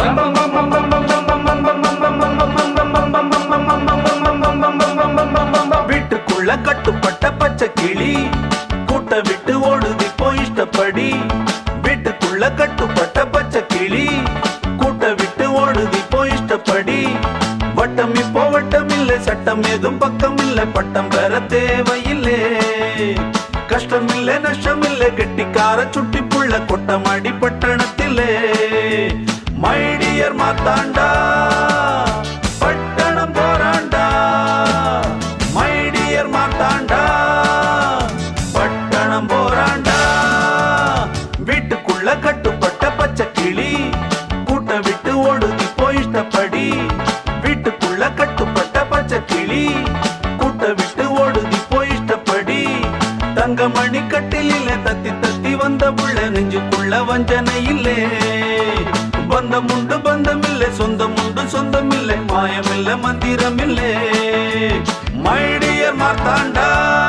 வீட்டுக்குள்ள கட்டுப்பட்ட பச்சை கிளி கூட்ட விட்டு ஓடுதி போய் இஷ்டப்படி வீட்டுக்குள்ள கட்டுப்பட்ட பச்சை கிளி கூட்ட விட்டு ஓடுதி போய் இஷ்டப்படி வட்டம் இப்போ வட்டம் இல்லை சட்டம் ஏதும் பக்கம் இல்லை பட்டம் பெற தேவையில்லை கஷ்டம் இல்லை நஷ்டம் இல்லை கெட்டிக்கார சுட்டி புள்ள கொட்டமாடி பட்டணத்திலே மைடியர் மாத்தாண்டா பட்டணம் போராண்டா மைடியர் மாத்தாண்டா பட்டணம் போராண்டா வீட்டுக்குள்ள கட்டுப்பட்ட பச்சை கிளி கூட்ட விட்டு ஓடுதி போய் இஷ்டப்படி வீட்டுக்குள்ள கட்டுப்பட்ட பச்சை கிளி கூட்ட விட்டு ஓடுதி போய் இஷ்டப்படி தங்கமணி கட்டிலில தத்தி தத்தி வந்த புள்ள நெஞ்சுக்குள்ள வஞ்சனை இல்லே பந்தம் உண்டு பந்தம் இல்லை சொந்தம் உண்டு சொந்தம் இல்லை மாயம் இல்லை மந்திரம் இல்லை மைடியர் மார்த்தாண்டா